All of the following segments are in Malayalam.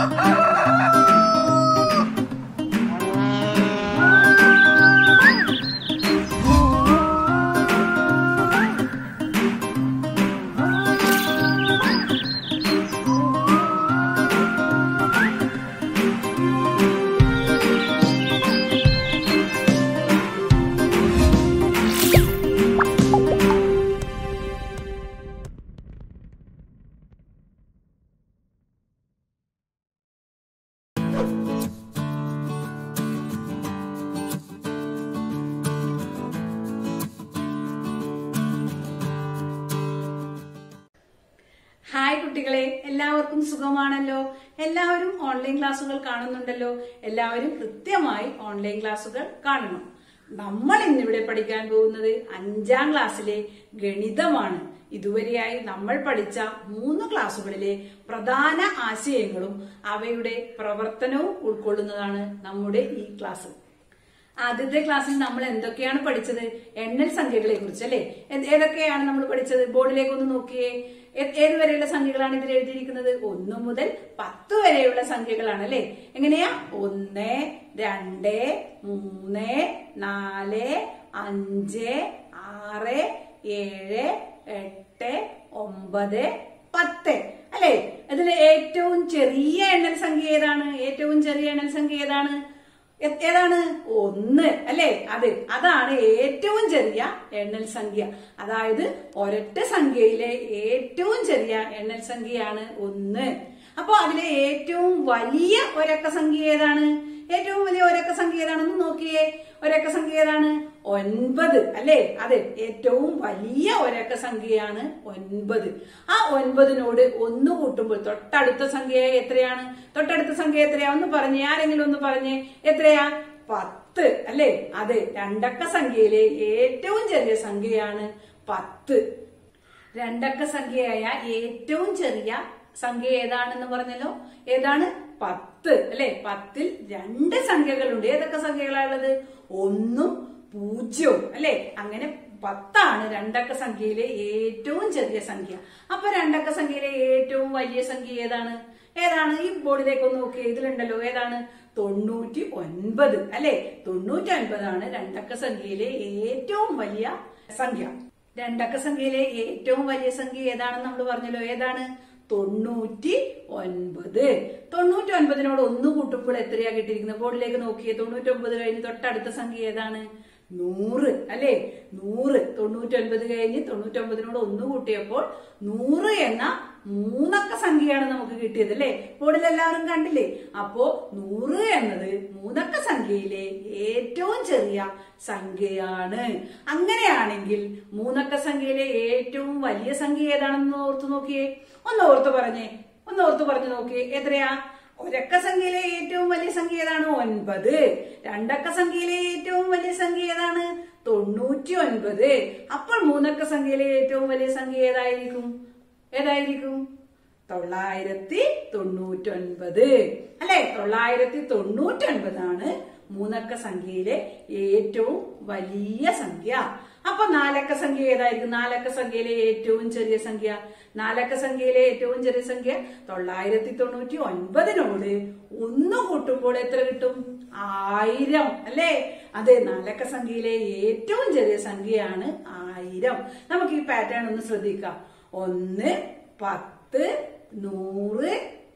ഹായ് കുട്ടികളെ എല്ലാവർക്കും സുഖമാണല്ലോ എല്ലാവരും ഓൺലൈൻ ക്ലാസ്സുകൾ കാണുന്നുണ്ടല്ലോ എല്ലാവരും കൃത്യമായി ഓൺലൈൻ ക്ലാസ്സുകൾ കാണണം നമ്മൾ ഇന്നിവിടെ പഠിക്കാൻ പോകുന്നത് അഞ്ചാം ക്ലാസ്സിലെ ഗണിതമാണ് ഇതുവരെയായി നമ്മൾ പഠിച്ച മൂന്ന് ക്ലാസ്സുകളിലെ പ്രധാന ആശയങ്ങളും അവയുടെ പ്രവർത്തനവും ഉൾക്കൊള്ളുന്നതാണ് നമ്മുടെ ഈ ക്ലാസ് ആദ്യത്തെ ക്ലാസ്സിൽ നമ്മൾ എന്തൊക്കെയാണ് പഠിച്ചത് എണ്ണൽ സംഖ്യകളെ കുറിച്ച് അല്ലെ ഏതൊക്കെയാണ് നമ്മൾ പഠിച്ചത് ബോർഡിലേക്ക് ഒന്ന് നോക്കിയേ ഏ- ഏത് വരെയുള്ള സംഖ്യകളാണ് ഇതിൽ എഴുതിയിരിക്കുന്നത് ഒന്ന് മുതൽ പത്ത് വരെയുള്ള സംഖ്യകളാണ് അല്ലെ എങ്ങനെയാ ഒന്ന് രണ്ട് മൂന്ന് നാല് അഞ്ച് ആറ് ഏഴ് എട്ട് ഒമ്പത് പത്ത് അല്ലെ ഇതിൽ ഏറ്റവും ചെറിയ എണ്ണൽ സംഖ്യ ഏതാണ് ഏറ്റവും ചെറിയ എണ്ണൽ സംഖ്യ ഏതാണ് എ- ഏതാണ് ഒന്ന് അല്ലെ അത് അതാണ് ഏറ്റവും ചെറിയ എണ്ണൽ സംഖ്യ അതായത് ഒരൊറ്റ സംഖ്യയിലെ ഏറ്റവും ചെറിയ എണ്ണൽ സംഖ്യയാണ് ഒന്ന് അപ്പൊ അതിലെ ഏറ്റവും വലിയ ഒരക്ക സംഖ്യ ഏതാണ് ഏറ്റവും വലിയ ഒരക്ക സംഖ്യ ഏതാണെന്ന് നോക്കിയേ ഒരക്ക സംഖ്യ ഏതാണ് ഒൻപത് അല്ലെ അതെ ഏറ്റവും വലിയ ഒരക്ക സംഖ്യയാണ് ഒൻപത് ആ ഒൻപതിനോട് ഒന്ന് കൂട്ടുമ്പോൾ തൊട്ടടുത്ത സംഖ്യ എത്രയാണ് തൊട്ടടുത്ത സംഖ്യ എത്രയാ ഒന്ന് പറഞ്ഞേ ആരെങ്കിലും ഒന്ന് പറഞ്ഞേ എത്രയാ പത്ത് അല്ലെ അതെ രണ്ടക്ക സംഖ്യയിലെ ഏറ്റവും ചെറിയ സംഖ്യയാണ് പത്ത് രണ്ടക്ക സംഖ്യയായ ഏറ്റവും ചെറിയ സംഖ്യ ഏതാണെന്ന് പറഞ്ഞല്ലോ ഏതാണ് പത്ത് അല്ലെ പത്തിൽ രണ്ട് സംഖ്യകളുണ്ട് ഏതൊക്കെ സംഖ്യകളാണുള്ളത് ഒന്നും പൂജ്യവും അല്ലെ അങ്ങനെ പത്താണ് രണ്ടക്ക സംഖ്യയിലെ ഏറ്റവും ചെറിയ സംഖ്യ അപ്പൊ രണ്ടക്ക സംഖ്യയിലെ ഏറ്റവും വലിയ സംഖ്യ ഏതാണ് ഏതാണ് ഈ ബോർഡിലേക്ക് ഒന്ന് നോക്കിയേ ഇതിലുണ്ടല്ലോ ഏതാണ് തൊണ്ണൂറ്റി ഒൻപത് അല്ലെ തൊണ്ണൂറ്റി ഒൻപതാണ് രണ്ടക്ക സംഖ്യയിലെ ഏറ്റവും വലിയ സംഖ്യ രണ്ടക്ക സംഖ്യയിലെ ഏറ്റവും വലിയ സംഖ്യ ഏതാണെന്ന് നമ്മൾ പറഞ്ഞല്ലോ ഏതാണ് തൊണ്ണൂറ്റി ഒൻപത് തൊണ്ണൂറ്റി ഒൻപതിനോട് ഒന്ന് കൂട്ടുമ്പോൾ എത്രയാ കിട്ടിയിരിക്കുന്നത് ബോർഡിലേക്ക് നോക്കിയേ തൊണ്ണൂറ്റി ഒമ്പത് കഴിഞ്ഞ് തൊട്ടടുത്ത സംഖ്യ ഏതാണ് നൂറ് അല്ലെ നൂറ് തൊണ്ണൂറ്റി ഒൻപത് കഴിഞ്ഞ് തൊണ്ണൂറ്റി ഒമ്പതിനോട് ഒന്ന് കൂട്ടിയപ്പോൾ നൂറ് എന്ന മൂന്നക്ക സംഖ്യയാണ് നമുക്ക് കിട്ടിയത് അല്ലെ ബോർഡിൽ എല്ലാവരും കണ്ടില്ലേ അപ്പോ നൂറ് എന്നത് മൂന്നക്ക സംഖ്യയിലെ ഏറ്റവും ചെറിയ സംഖ്യയാണ് അങ്ങനെയാണെങ്കിൽ മൂന്നക്ക സംഖ്യയിലെ ഏറ്റവും വലിയ സംഖ്യ ഏതാണെന്ന് ഓർത്തു നോക്കിയേ ഒന്ന് ഓർത്ത് പറഞ്ഞേ ഒന്ന് ഓർത്ത് പറഞ്ഞു നോക്കിയേ എത്രയാ ഒരക്ക സംഖ്യയിലെ ഏറ്റവും വലിയ സംഖ്യ ഏതാണ് ഒൻപത് രണ്ടക്ക സംഖ്യയിലെ ഏറ്റവും വലിയ സംഖ്യ ഏതാണ് തൊണ്ണൂറ്റി ഒൻപത് അപ്പോൾ മൂന്നക്ക സംഖ്യയിലെ ഏറ്റവും വലിയ സംഖ്യ ഏതായിരിക്കും ഏതായിരിക്കും തൊള്ളായിരത്തി തൊണ്ണൂറ്റൊൻപത് അല്ലെ തൊള്ളായിരത്തി തൊണ്ണൂറ്റൊൻപതാണ് മൂന്നക്ക സംഖ്യയിലെ ഏറ്റവും വലിയ സംഖ്യ അപ്പൊ നാലക്ക സംഖ്യ ഏതായിരിക്കും നാലക്ക സംഖ്യയിലെ ഏറ്റവും ചെറിയ സംഖ്യ നാലക്ക സംഖ്യയിലെ ഏറ്റവും ചെറിയ സംഖ്യ തൊള്ളായിരത്തി തൊണ്ണൂറ്റി ഒൻപതിനോട് ഒന്ന് കൂട്ടുമ്പോൾ എത്ര കിട്ടും ആയിരം അല്ലേ അതെ നാലക്ക സംഖ്യയിലെ ഏറ്റവും ചെറിയ സംഖ്യയാണ് ആയിരം നമുക്ക് ഈ പാറ്റേൺ ഒന്ന് ശ്രദ്ധിക്കാം ഒന്ന് പത്ത് നൂറ്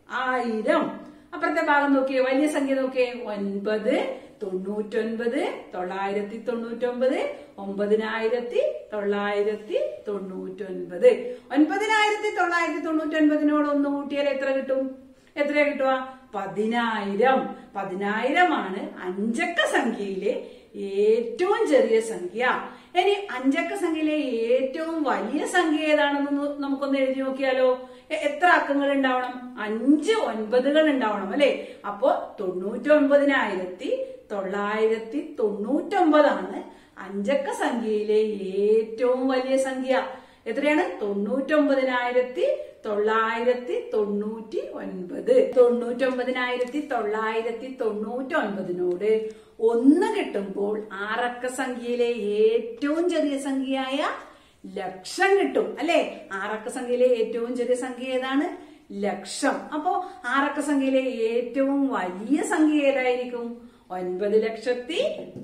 ആയിരം അപ്പുറത്തെ ഭാഗം നോക്കിയേ വലിയ സംഖ്യ നോക്കിയേ ഒൻപത് തൊണ്ണൂറ്റൊൻപത് തൊള്ളായിരത്തി തൊണ്ണൂറ്റൊമ്പത് ഒമ്പതിനായിരത്തി തൊള്ളായിരത്തി തൊണ്ണൂറ്റൊൻപത് ഒൻപതിനായിരത്തി തൊള്ളായിരത്തി തൊണ്ണൂറ്റൊൻപതിനോട് ഒന്ന് കൂട്ടിയാൽ എത്ര കിട്ടും എത്ര കിട്ടുക പതിനായിരം പതിനായിരമാണ് അഞ്ചക്ക സംഖ്യയിലെ ഏറ്റവും ചെറിയ സംഖ്യ ഇനി അഞ്ചക്ക സംഖ്യയിലെ ഏറ്റവും വലിയ സംഖ്യ ഏതാണെന്ന് ഒന്ന് നമുക്കൊന്ന് എഴുതി നോക്കിയാലോ എ- എത്ര അക്കങ്ങൾ ഉണ്ടാവണം അഞ്ച് ഒൻപതുകൾ ഉണ്ടാവണം അല്ലെ അപ്പോ തൊണ്ണൂറ്റി ഒൻപതിനായിരത്തി തൊള്ളായിരത്തി തൊണ്ണൂറ്റൊമ്പതാണ് അഞ്ചക്ക സംഖ്യയിലെ ഏറ്റവും വലിയ സംഖ്യ എത്രയാണ് തൊണ്ണൂറ്റൊമ്പതിനായിരത്തി തൊള്ളായിരത്തി തൊണ്ണൂറ്റി ഒൻപത് തൊണ്ണൂറ്റൊമ്പതിനായിരത്തി തൊള്ളായിരത്തി തൊണ്ണൂറ്റി ഒൻപതിനോട് ഒന്ന് കിട്ടുമ്പോൾ ആറക്ക സംഖ്യയിലെ ഏറ്റവും ചെറിയ സംഖ്യയായ ലക്ഷം കിട്ടും അല്ലെ ആറക്ക സംഖ്യയിലെ ഏറ്റവും ചെറിയ സംഖ്യ ഏതാണ് ലക്ഷം അപ്പോ ആറക്ക സംഖ്യയിലെ ഏറ്റവും വലിയ സംഖ്യ ഏതായിരിക്കും ഒൻപത് ലക്ഷത്തി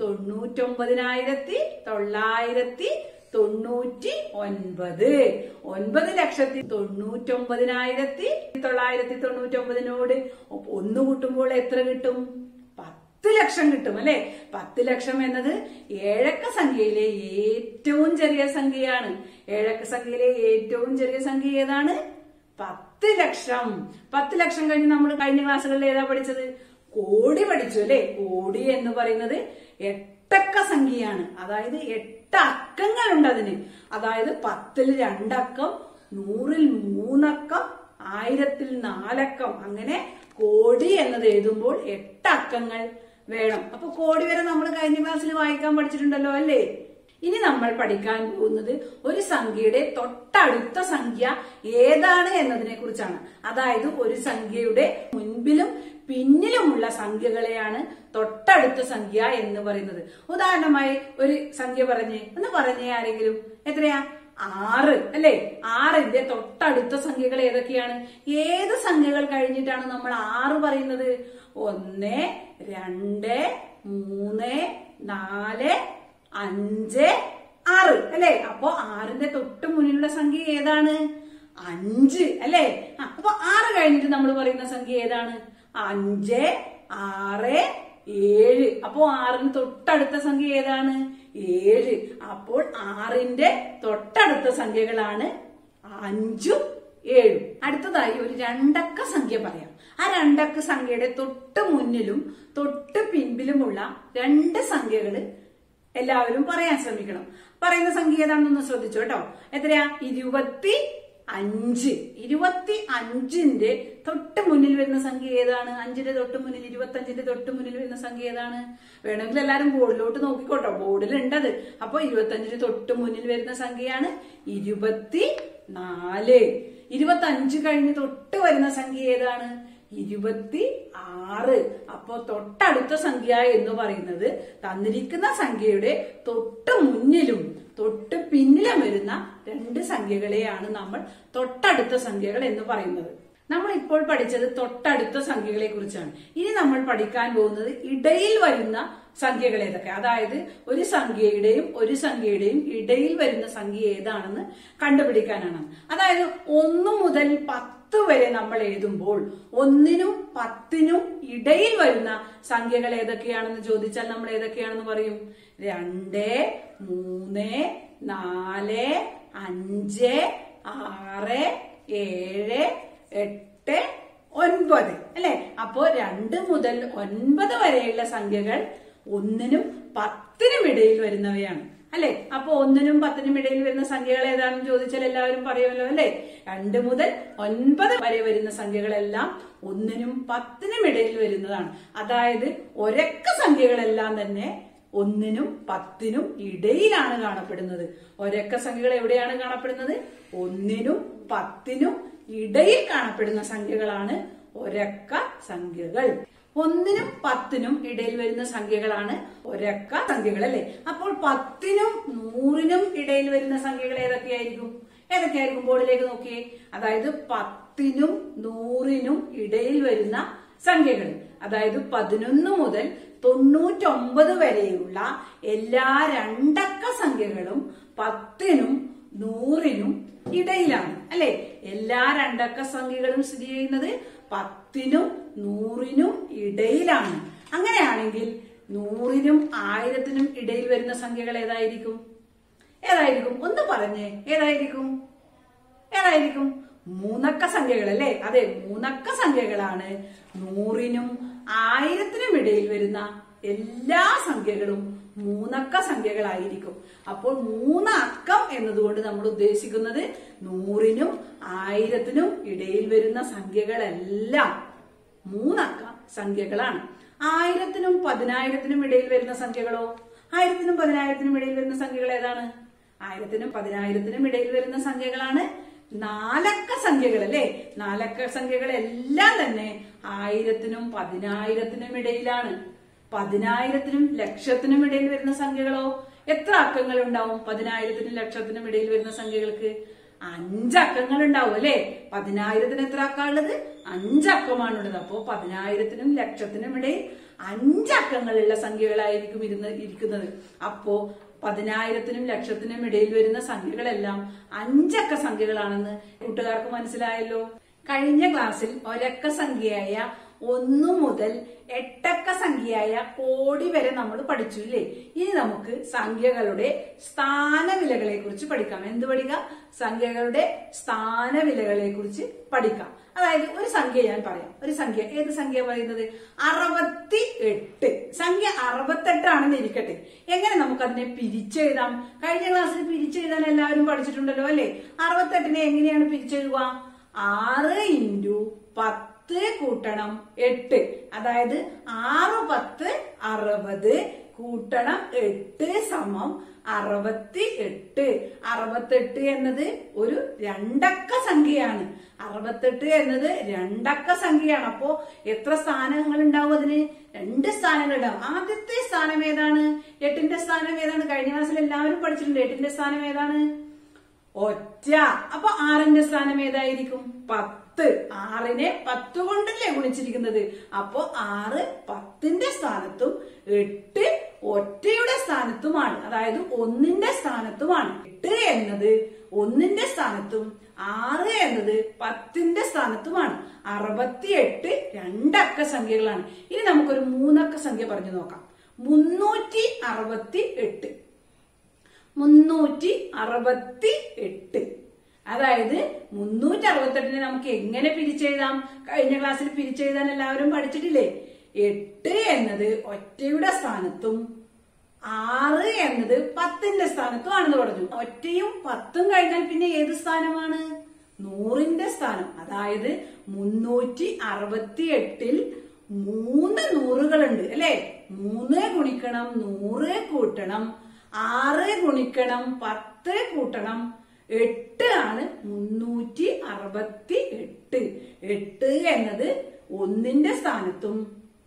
തൊണ്ണൂറ്റൊമ്പതിനായിരത്തി തൊള്ളായിരത്തി തൊണ്ണൂറ്റി ഒൻപത് ഒൻപത് ലക്ഷത്തി തൊണ്ണൂറ്റൊമ്പതിനായിരത്തി തൊള്ളായിരത്തി തൊണ്ണൂറ്റൊമ്പതിനോട് ഒന്ന് കൂട്ടുമ്പോൾ എത്ര കിട്ടും പത്ത് ലക്ഷം കിട്ടും അല്ലെ പത്ത് ലക്ഷം എന്നത് ഏഴക്ക സംഖ്യയിലെ ഏറ്റവും ചെറിയ സംഖ്യയാണ് ഏഴക്ക സംഖ്യയിലെ ഏറ്റവും ചെറിയ സംഖ്യ ഏതാണ് പത്ത് ലക്ഷം പത്ത് ലക്ഷം കഴിഞ്ഞ് നമ്മൾ കഴിഞ്ഞ ക്ലാസ്സുകളിൽ ഏതാ പഠിച്ചത് കോടി പഠിച്ചു അല്ലെ കോടി എന്ന് പറയുന്നത് എട്ടക്ക സംഖ്യയാണ് അതായത് എട്ട് അക്കങ്ങളുണ്ട് അതിന് അതായത് പത്തിൽ രണ്ടക്കം നൂറിൽ മൂന്നക്കം ആയിരത്തിൽ നാലക്കം അങ്ങനെ കോടി എന്നത് എഴുതുമ്പോൾ എട്ട് അക്കങ്ങൾ വേണം അപ്പൊ കോടി വരെ നമ്മൾ കഴിഞ്ഞ ക്ലാസ്സിൽ വായിക്കാൻ പഠിച്ചിട്ടുണ്ടല്ലോ അല്ലേ ഇനി നമ്മൾ പഠിക്കാൻ പോകുന്നത് ഒരു സംഖ്യയുടെ തൊട്ടടുത്ത സംഖ്യ ഏതാണ് എന്നതിനെ കുറിച്ചാണ് അതായത് ഒരു സംഖ്യയുടെ മുൻപിലും പിന്നിലുമുള്ള സംഖ്യകളെയാണ് തൊട്ടടുത്ത സംഖ്യ എന്ന് പറയുന്നത് ഉദാഹരണമായി ഒരു സംഖ്യ പറഞ്ഞേ ഒന്ന് പറഞ്ഞേ ആരെങ്കിലും എത്രയാ ആറ് അല്ലെ ആറിന്റെ തൊട്ടടുത്ത സംഖ്യകൾ ഏതൊക്കെയാണ് ഏത് സംഖ്യകൾ കഴിഞ്ഞിട്ടാണ് നമ്മൾ ആറ് പറയുന്നത് ഒന്ന് രണ്ട് മൂന്ന് നാല് അഞ്ച് ആറ് അല്ലെ അപ്പോ ആറിന്റെ തൊട്ട് മുന്നിലുള്ള സംഖ്യ ഏതാണ് അഞ്ച് അല്ലെ ആ, അപ്പൊ ആറ് കഴിഞ്ഞിട്ട് നമ്മൾ പറയുന്ന സംഖ്യ ഏതാണ് അഞ്ച് ആറ് ഏഴ് അപ്പോ ആറിന് തൊട്ടടുത്ത സംഖ്യ ഏതാണ് ഏഴ് അപ്പോൾ ആറിന്റെ തൊട്ടടുത്ത സംഖ്യകളാണ് അഞ്ചും ഏഴും അടുത്തതായി ഒരു രണ്ടക്ക സംഖ്യ പറയാം ആ രണ്ടക്ക സംഖ്യയുടെ തൊട്ട് മുന്നിലും തൊട്ട് പിൻപിലുമുള്ള രണ്ട് സംഖ്യകള് എല്ലാവരും പറയാൻ ശ്രമിക്കണം പറയുന്ന സംഖ്യ ഏതാണെന്നൊന്ന് ശ്രദ്ധിച്ചു കേട്ടോ എത്രയാ ഇരുപത്തി അഞ്ച് ഇരുപത്തി അഞ്ചിന്റെ തൊട്ട് മുന്നിൽ വരുന്ന സംഖ്യ ഏതാണ് അഞ്ചിന്റെ തൊട്ട് മുന്നിൽ ഇരുപത്തി അഞ്ചിന്റെ തൊട്ട് മുന്നിൽ വരുന്ന സംഖ്യ ഏതാണ് വേണമെങ്കിൽ എല്ലാരും ബോർഡിലോട്ട് നോക്കിക്കോട്ടോ ബോർഡിൽ ഉണ്ടത് അപ്പൊ ഇരുപത്തി അഞ്ചിന് തൊട്ട് മുന്നിൽ വരുന്ന സംഖ്യയാണ് ഇരുപത്തി നാല് ഇരുപത്തി അഞ്ച് കഴിഞ്ഞ് തൊട്ട് വരുന്ന സംഖ്യ ഏതാണ് ഇരുപത്തി ആറ് അപ്പോ തൊട്ടടുത്ത സംഖ്യ എന്ന് പറയുന്നത് തന്നിരിക്കുന്ന സംഖ്യയുടെ തൊട്ട് മുന്നിലും തൊട്ട് പിന്നിലും വരുന്ന രണ്ട് സംഖ്യകളെയാണ് നമ്മൾ തൊട്ടടുത്ത സംഖ്യകൾ എന്ന് പറയുന്നത് നമ്മൾ ഇപ്പോൾ പഠിച്ചത് തൊട്ടടുത്ത സംഖ്യകളെ കുറിച്ചാണ് ഇനി നമ്മൾ പഠിക്കാൻ പോകുന്നത് ഇടയിൽ വരുന്ന സംഖ്യകൾ ഏതൊക്കെ അതായത് ഒരു സംഖ്യയുടെയും ഒരു സംഖ്യയുടെയും ഇടയിൽ വരുന്ന സംഖ്യ ഏതാണെന്ന് കണ്ടുപിടിക്കാനാണ് അതായത് ഒന്ന് മുതൽ പത്ത് വരെ നമ്മൾ എഴുതുമ്പോൾ ഒന്നിനും പത്തിനും ഇടയിൽ വരുന്ന സംഖ്യകൾ ഏതൊക്കെയാണെന്ന് ചോദിച്ചാൽ നമ്മൾ ഏതൊക്കെയാണെന്ന് പറയും രണ്ട് മൂന്ന് നാല് അഞ്ച് ആറ് ഏഴ് എട്ട് ഒൻപത് അല്ലെ അപ്പോ രണ്ട് മുതൽ ഒൻപത് വരെയുള്ള സംഖ്യകൾ ഒന്നിനും പത്തിനും ഇടയിൽ വരുന്നവയാണ് അല്ലെ അപ്പൊ ഒന്നിനും പത്തിനും ഇടയിൽ വരുന്ന സംഖ്യകൾ ഏതാണെന്ന് ചോദിച്ചാൽ എല്ലാവരും പറയുമല്ലോ അല്ലെ രണ്ട് മുതൽ ഒൻപത് വരെ വരുന്ന സംഖ്യകളെല്ലാം ഒന്നിനും പത്തിനും ഇടയിൽ വരുന്നതാണ് അതായത് ഒരക്ക സംഖ്യകളെല്ലാം തന്നെ ഒന്നിനും പത്തിനും ഇടയിലാണ് കാണപ്പെടുന്നത് ഒരക്ക സംഖ്യകൾ എവിടെയാണ് കാണപ്പെടുന്നത് ഒന്നിനും പത്തിനും ഇടയിൽ കാണപ്പെടുന്ന സംഖ്യകളാണ് ഒരക്ക സംഖ്യകൾ ഒന്നിനും പത്തിനും ഇടയിൽ വരുന്ന സംഖ്യകളാണ് ഒരക്ക സംഖ്യകൾ അല്ലെ അപ്പോൾ പത്തിനും നൂറിനും ഇടയിൽ വരുന്ന സംഖ്യകൾ ഏതൊക്കെയായിരിക്കും ഏതൊക്കെയായിരിക്കും ബോർഡിലേക്ക് നോക്കിയേ അതായത് പത്തിനും നൂറിനും ഇടയിൽ വരുന്ന സംഖ്യകൾ അതായത് പതിനൊന്ന് മുതൽ തൊണ്ണൂറ്റൊമ്പത് വരെയുള്ള എല്ലാ രണ്ടക്ക സംഖ്യകളും പത്തിനും നൂറിനും ഇടയിലാണ് അല്ലെ എല്ലാ രണ്ടക്ക സംഖ്യകളും സ്ഥിതി ചെയ്യുന്നത് പത്തിനും നൂറിനും ഇടയിലാണ് അങ്ങനെയാണെങ്കിൽ നൂറിനും ആയിരത്തിനും ഇടയിൽ വരുന്ന സംഖ്യകൾ ഏതായിരിക്കും ഏതായിരിക്കും ഒന്ന് പറഞ്ഞേ ഏതായിരിക്കും ഏതായിരിക്കും മൂന്നക്ക സംഖ്യകൾ അല്ലേ അതെ മൂന്നക്ക സംഖ്യകളാണ് നൂറിനും ആയിരത്തിനും ഇടയിൽ വരുന്ന എല്ലാ സംഖ്യകളും മൂന്നക്ക സംഖ്യകളായിരിക്കും അപ്പോൾ മൂന്ന് അക്കം എന്നതുകൊണ്ട് നമ്മൾ ഉദ്ദേശിക്കുന്നത് നൂറിനും ആയിരത്തിനും ഇടയിൽ വരുന്ന സംഖ്യകളെല്ലാം മൂന്നക്ക സംഖ്യകളാണ് ആയിരത്തിനും പതിനായിരത്തിനും ഇടയിൽ വരുന്ന സംഖ്യകളോ ആയിരത്തിനും പതിനായിരത്തിനും ഇടയിൽ വരുന്ന സംഖ്യകൾ ഏതാണ് ആയിരത്തിനും പതിനായിരത്തിനും ഇടയിൽ വരുന്ന സംഖ്യകളാണ് നാലക്ക സംഖ്യകൾ അല്ലെ നാലക്ക സംഖ്യകൾ എല്ലാം തന്നെ ആയിരത്തിനും പതിനായിരത്തിനും ഇടയിലാണ് പതിനായിരത്തിനും ലക്ഷത്തിനും ഇടയിൽ വരുന്ന സംഖ്യകളോ എത്ര അക്കങ്ങൾ ഉണ്ടാവും പതിനായിരത്തിനും ലക്ഷത്തിനും ഇടയിൽ വരുന്ന സംഖ്യകൾക്ക് അഞ്ചക്കങ്ങൾ ഉണ്ടാവും അല്ലെ പതിനായിരത്തിന് എത്ര അക്കമുള്ളത് അഞ്ചക്കമാണുള്ളത് അപ്പോ പതിനായിരത്തിനും ലക്ഷത്തിനും ഇടയിൽ അഞ്ചക്കങ്ങളുള്ള സംഖ്യകളായിരിക്കും ഇരുന്ന് ഇരിക്കുന്നത് അപ്പോ പതിനായിരത്തിനും ലക്ഷത്തിനും ഇടയിൽ വരുന്ന സംഖ്യകളെല്ലാം അഞ്ചക്ക സംഖ്യകളാണെന്ന് കൂട്ടുകാർക്ക് മനസ്സിലായല്ലോ കഴിഞ്ഞ ക്ലാസ്സിൽ ഒരക്ക സംഖ്യയായ ഒന്നു മുതൽ എട്ടക്ക സംഖ്യയായ കോടി വരെ നമ്മൾ പഠിച്ചു ഇല്ലേ ഇനി നമുക്ക് സംഖ്യകളുടെ സ്ഥാനവിലകളെ കുറിച്ച് പഠിക്കാം എന്ത് പഠിക്കാം സംഖ്യകളുടെ സ്ഥാനവിലകളെ കുറിച്ച് പഠിക്കാം അതായത് ഒരു സംഖ്യ ഞാൻ പറയാം ഒരു സംഖ്യ ഏത് സംഖ്യ പറയുന്നത് അറുപത്തി എട്ട് സംഖ്യ അറുപത്തെട്ടാണെന്ന് ഇരിക്കട്ടെ എങ്ങനെ നമുക്ക് അതിനെ പിരിച്ചെഴുതാം കഴിഞ്ഞ ക്ലാസ്സിൽ പിരിച്ചെഴുതാൻ എല്ലാവരും പഠിച്ചിട്ടുണ്ടല്ലോ അല്ലെ അറുപത്തെട്ടിനെ എങ്ങനെയാണ് പിരിച്ചെഴുതുക ആറ് ഇൻറ്റു പത്ത് കൂട്ടണം എട്ട് അതായത് ആറ് പത്ത് അറുപത് കൂട്ടണം എട്ട് സമം അറുപത്തി എട്ട് അറുപത്തെട്ട് എന്നത് ഒരു രണ്ടക്ക സംഖ്യയാണ് അറുപത്തെട്ട് എന്നത് രണ്ടക്ക സംഖ്യയാണ് അപ്പോ എത്ര സ്ഥാനങ്ങൾ ഉണ്ടാവും അതിന് രണ്ട് സ്ഥാനങ്ങൾ ഉണ്ടാവും ആദ്യത്തെ സ്ഥാനം ഏതാണ് എട്ടിന്റെ സ്ഥാനം ഏതാണ് കഴിഞ്ഞ ക്ലാസ്സിൽ എല്ലാവരും പഠിച്ചിട്ടുണ്ട് എട്ടിന്റെ സ്ഥാനം ഏതാണ് ഒറ്റ അപ്പൊ ആറിന്റെ സ്ഥാനം ഏതായിരിക്കും പത്ത് ആറിനെ പത്ത് കൊണ്ടല്ലേ ഗുണിച്ചിരിക്കുന്നത് അപ്പോ ആറ് പത്തിന്റെ സ്ഥാനത്തും എട്ട് ഒറ്റയുടെ സ്ഥാനത്തുമാണ് അതായത് ഒന്നിന്റെ സ്ഥാനത്തുമാണ് എട്ട് എന്നത് ഒന്നിന്റെ സ്ഥാനത്തും ആറ് എന്നത് പത്തിന്റെ സ്ഥാനത്തുമാണ് അറുപത്തിയെട്ട് രണ്ടക്ക സംഖ്യകളാണ് ഇനി നമുക്കൊരു മൂന്നക്ക സംഖ്യ പറഞ്ഞു നോക്കാം മുന്നൂറ്റി അറുപത്തി എട്ട് മുന്നൂറ്റി അറുപത്തി എട്ട് അതായത് മുന്നൂറ്റി അറുപത്തെട്ടിനെ നമുക്ക് എങ്ങനെ പിരിച്ചെഴുതാം കഴിഞ്ഞ ക്ലാസ്സിൽ പിരിച്ചെഴുതാൻ എല്ലാവരും പഠിച്ചിട്ടില്ലേ എട്ട് എന്നത് ഒറ്റയുടെ സ്ഥാനത്തും ആറ് എന്നത് പത്തിന്റെ സ്ഥാനത്തുമാണെന്ന് പറഞ്ഞു ഒറ്റയും പത്തും കഴിഞ്ഞാൽ പിന്നെ ഏത് സ്ഥാനമാണ് നൂറിന്റെ സ്ഥാനം അതായത് മുന്നൂറ്റി അറുപത്തി എട്ടിൽ മൂന്ന് നൂറുകളുണ്ട് അല്ലെ മൂന്ന് ഗുണിക്കണം നൂറ് കൂട്ടണം ആറ് ഗുണിക്കണം പത്ത് കൂട്ടണം എട്ട് ആണ് മുന്നൂറ്റി അറുപത്തി എട്ട് എട്ട് എന്നത് ഒന്നിന്റെ സ്ഥാനത്തും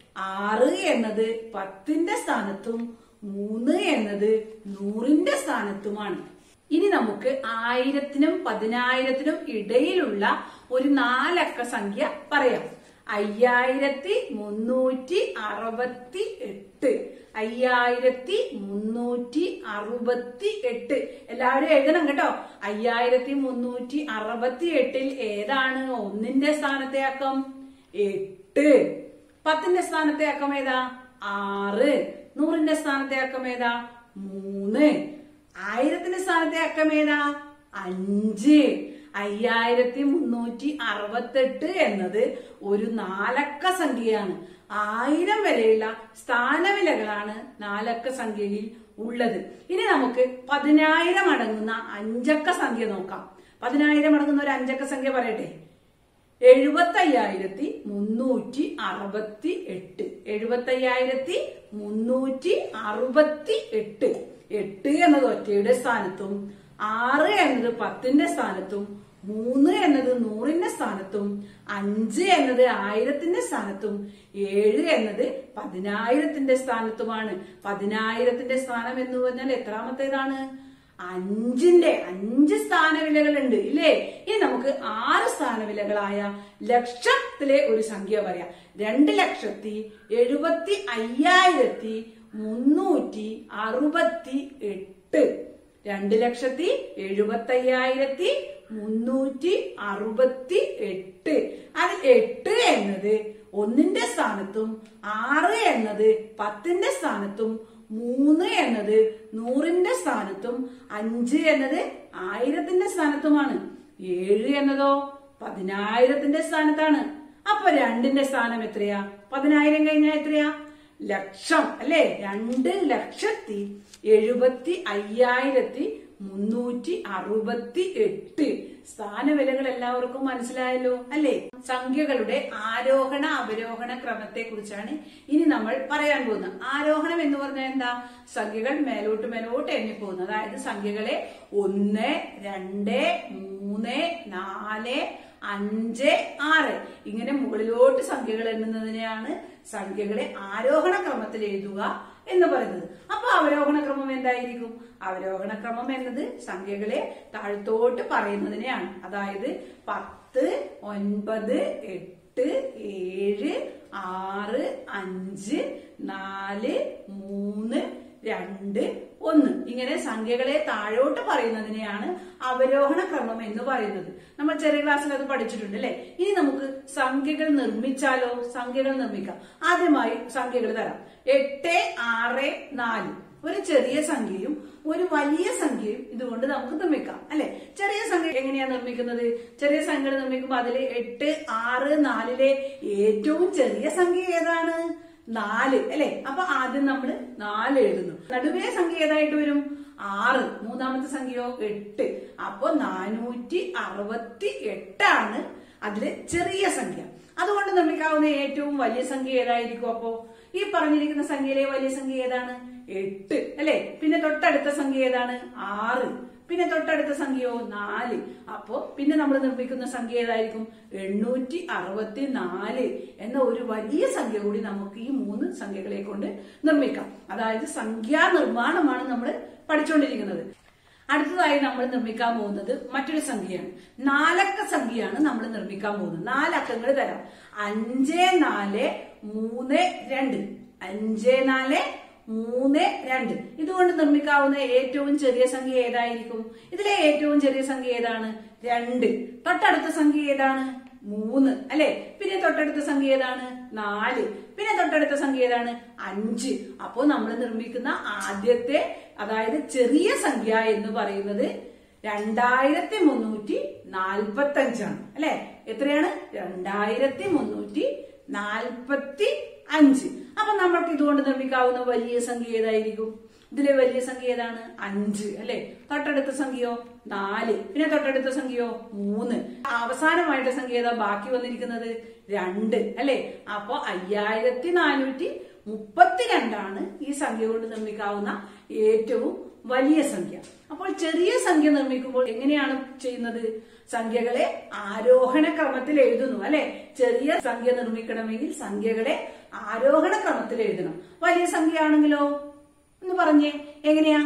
ആറ് എന്നത് പത്തിന്റെ സ്ഥാനത്തും മൂന്ന് എന്നത് നൂറിന്റെ സ്ഥാനത്തുമാണ് ഇനി നമുക്ക് ആയിരത്തിനും പതിനായിരത്തിനും ഇടയിലുള്ള ഒരു നാലക്ക സംഖ്യ പറയാം അയ്യായിരത്തി മുന്നൂറ്റി അറുപത്തി എട്ട് അയ്യായിരത്തി മുന്നൂറ്റി അറുപത്തി എട്ട് എല്ലാവരും എഴുതണം കേട്ടോ അയ്യായിരത്തി മുന്നൂറ്റി അറുപത്തി എട്ടിൽ ഏതാണ് ഒന്നിന്റെ സ്ഥാനത്തെ അക്കം എട്ട് പത്തിന്റെ സ്ഥാനത്തെ അക്കം ഏതാ ആറ് നൂറിന്റെ സ്ഥാനത്തെ അക്കം ഏതാ മൂന്ന് ആയിരത്തിന്റെ സ്ഥാനത്തെ അക്കം ഏതാ അഞ്ച് അയ്യായിരത്തി മുന്നൂറ്റി അറുപത്തെട്ട് എന്നത് ഒരു നാലക്ക സംഖ്യയാണ് ആയിരം വരെയുള്ള സ്ഥാനവിലകളാണ് നാലക്ക സംഖ്യയിൽ ഉള്ളത് ഇനി നമുക്ക് പതിനായിരം അടങ്ങുന്ന അഞ്ചക്ക സംഖ്യ നോക്കാം പതിനായിരം അടങ്ങുന്ന ഒരു അഞ്ചക്ക സംഖ്യ പറയട്ടെ എഴുപത്തി അയ്യായിരത്തി മുന്നൂറ്റി അറുപത്തി എട്ട് എഴുപത്തി അയ്യായിരത്തി മുന്നൂറ്റി അറുപത്തി എട്ട് എട്ട് എന്നത് ഒറ്റയുടെ സ്ഥാനത്തും ആറ് എന്നത് പത്തിന്റെ സ്ഥാനത്തും മൂന്ന് എന്നത് നൂറിന്റെ സ്ഥാനത്തും അഞ്ച് എന്നത് ആയിരത്തിന്റെ സ്ഥാനത്തും ഏഴ് എന്നത് പതിനായിരത്തിന്റെ സ്ഥാനത്തുമാണ് പതിനായിരത്തിന്റെ സ്ഥാനം എന്ന് പറഞ്ഞാൽ എത്രാമത്തേതാണ് അഞ്ചിന്റെ അഞ്ച് സ്ഥാനവിലകളുണ്ട് ഇല്ലേ ഇനി നമുക്ക് ആറ് സ്ഥാനവിലകളായ ലക്ഷത്തിലെ ഒരു സംഖ്യ പറയാം രണ്ട് ലക്ഷത്തി എഴുപത്തി അയ്യായിരത്തി മുന്നൂറ്റി അറുപത്തി എട്ട് രണ്ട് ലക്ഷത്തി എഴുപത്തി അയ്യായിരത്തി മുന്നൂറ്റി അറുപത്തി എട്ട് അതിൽ എട്ട് എന്നത് ഒന്നിന്റെ സ്ഥാനത്തും ആറ് എന്നത് പത്തിന്റെ സ്ഥാനത്തും മൂന്ന് എന്നത് നൂറിന്റെ സ്ഥാനത്തും അഞ്ച് എന്നത് ആയിരത്തിന്റെ സ്ഥാനത്തുമാണ് ഏഴ് എന്നതോ പതിനായിരത്തിന്റെ സ്ഥാനത്താണ് അപ്പൊ രണ്ടിന്റെ സ്ഥാനം എത്രയാ പതിനായിരം കഴിഞ്ഞാൽ എത്രയാ ലക്ഷം അല്ലെ രണ്ട് ലക്ഷത്തി എഴുപത്തി അയ്യായിരത്തി മുന്നൂറ്റി അറുപത്തി എട്ട് സ്ഥാനവിലകൾ എല്ലാവർക്കും മനസ്സിലായല്ലോ അല്ലെ സംഖ്യകളുടെ ആരോഹണ അവരോഹണ ക്രമത്തെ കുറിച്ചാണ് ഇനി നമ്മൾ പറയാൻ പോകുന്നത് ആരോഹണം എന്ന് പറഞ്ഞാൽ എന്താ സംഖ്യകൾ മേലോട്ട് മേലോട്ട് എണ്ണി പോകുന്നു അതായത് സംഖ്യകളെ ഒന്ന് രണ്ട് മൂന്ന് നാല് അഞ്ച് ആറ് ഇങ്ങനെ മുകളിലോട്ട് സംഖ്യകൾ എണ്ണുന്നതിനെയാണ് സംഖ്യകളെ ആരോഹണ ക്രമത്തിൽ എഴുതുക എന്ന് പറയുന്നത് അപ്പൊ അവരോഹണ ക്രമം എന്തായിരിക്കും അവരോഹണ ക്രമം എന്നത് സംഖ്യകളെ താഴ്ത്തോട്ട് പറയുന്നതിനെയാണ് അതായത് പത്ത് ഒൻപത് എട്ട് ഏഴ് ആറ് അഞ്ച് നാല് മൂന്ന് രണ്ട് ഒന്ന് ഇങ്ങനെ സംഖ്യകളെ താഴോട്ട് പറയുന്നതിനെയാണ് അവരോഹണ ക്രമം എന്ന് പറയുന്നത് നമ്മൾ ചെറിയ ക്ലാസ്സിൽ അത് പഠിച്ചിട്ടുണ്ട് അല്ലെ ഇനി നമുക്ക് സംഖ്യകൾ നിർമ്മിച്ചാലോ സംഖ്യകൾ നിർമ്മിക്കാം ആദ്യമായി സംഖ്യകൾ തരാം എട്ട് ആറ് നാല് ഒരു ചെറിയ സംഖ്യയും ഒരു വലിയ സംഖ്യയും ഇതുകൊണ്ട് നമുക്ക് നിർമ്മിക്കാം അല്ലെ ചെറിയ സംഖ്യ എങ്ങനെയാ നിർമ്മിക്കുന്നത് ചെറിയ സംഖ്യ നിർമ്മിക്കുമ്പോൾ അതിൽ എട്ട് ആറ് നാലിലെ ഏറ്റവും ചെറിയ സംഖ്യ ഏതാണ് നാല് അല്ലെ അപ്പൊ ആദ്യം നമ്മൾ നാല് എഴുതുന്നു നടുവേ സംഖ്യ ഏതായിട്ട് വരും ആറ് മൂന്നാമത്തെ സംഖ്യയോ എട്ട് അപ്പൊ നാനൂറ്റി അറുപത്തി എട്ടാണ് അതിലെ ചെറിയ സംഖ്യ അതുകൊണ്ട് നിർമ്മിക്കാവുന്ന ഏറ്റവും വലിയ സംഖ്യ ഏതായിരിക്കും അപ്പോ ഈ പറഞ്ഞിരിക്കുന്ന സംഖ്യയിലെ വലിയ സംഖ്യ ഏതാണ് എട്ട് അല്ലെ പിന്നെ തൊട്ടടുത്ത സംഖ്യ ഏതാണ് ആറ് പിന്നെ തൊട്ടടുത്ത സംഖ്യയോ നാല് അപ്പോ പിന്നെ നമ്മൾ നിർമ്മിക്കുന്ന സംഖ്യ ഏതായിരിക്കും എണ്ണൂറ്റി അറുപത്തി നാല് എന്ന ഒരു വലിയ സംഖ്യ കൂടി നമുക്ക് ഈ മൂന്ന് സംഖ്യകളെ കൊണ്ട് നിർമ്മിക്കാം അതായത് സംഖ്യാ നിർമ്മാണമാണ് നമ്മൾ പഠിച്ചുകൊണ്ടിരിക്കുന്നത് അടുത്തതായി നമ്മൾ നിർമ്മിക്കാൻ പോകുന്നത് മറ്റൊരു സംഖ്യയാണ് നാലക്ക സംഖ്യയാണ് നമ്മൾ നിർമ്മിക്കാൻ പോകുന്നത് നാലക്കങ്ങൾ തരാം അഞ്ച് നാല് മൂന്ന് രണ്ട് അഞ്ച് നാല് മൂന്ന് രണ്ട് ഇതുകൊണ്ട് നിർമ്മിക്കാവുന്ന ഏറ്റവും ചെറിയ സംഖ്യ ഏതായിരിക്കും ഇതിലെ ഏറ്റവും ചെറിയ സംഖ്യ ഏതാണ് രണ്ട് തൊട്ടടുത്ത സംഖ്യ ഏതാണ് മൂന്ന് അല്ലെ പിന്നെ തൊട്ടടുത്ത സംഖ്യ ഏതാണ് നാല് പിന്നെ തൊട്ടടുത്ത സംഖ്യ ഏതാണ് അഞ്ച് അപ്പോ നമ്മൾ നിർമ്മിക്കുന്ന ആദ്യത്തെ അതായത് ചെറിയ സംഖ്യ എന്ന് പറയുന്നത് രണ്ടായിരത്തി മുന്നൂറ്റി നാൽപ്പത്തി അഞ്ചാണ് അല്ലെ എത്രയാണ് രണ്ടായിരത്തി മുന്നൂറ്റി നാൽപ്പത്തി അഞ്ച് അപ്പൊ നമ്മൾക്ക് ഇതുകൊണ്ട് നിർമ്മിക്കാവുന്ന വലിയ സംഖ്യ ഏതായിരിക്കും ഇതിലെ വലിയ സംഖ്യ ഏതാണ് അഞ്ച് അല്ലെ തൊട്ടടുത്ത സംഖ്യയോ നാല് പിന്നെ തൊട്ടടുത്ത സംഖ്യയോ മൂന്ന് അവസാനമായിട്ട് സംഖ്യ ഏതാ ബാക്കി വന്നിരിക്കുന്നത് രണ്ട് അല്ലെ അപ്പൊ അയ്യായിരത്തി നാനൂറ്റി മുപ്പത്തിരണ്ടാണ് ഈ സംഖ്യ കൊണ്ട് നിർമ്മിക്കാവുന്ന ഏറ്റവും വലിയ സംഖ്യ അപ്പോൾ ചെറിയ സംഖ്യ നിർമ്മിക്കുമ്പോൾ എങ്ങനെയാണ് ചെയ്യുന്നത് സംഖ്യകളെ ആരോഹണ ക്രമത്തിൽ എഴുതുന്നു അല്ലെ ചെറിയ സംഖ്യ നിർമ്മിക്കണമെങ്കിൽ സംഖ്യകളെ ആരോഹണ ക്രമത്തിൽ എഴുതണം വലിയ സംഖ്യ ആണെങ്കിലോ എന്ന് പറഞ്ഞേ എങ്ങനെയാ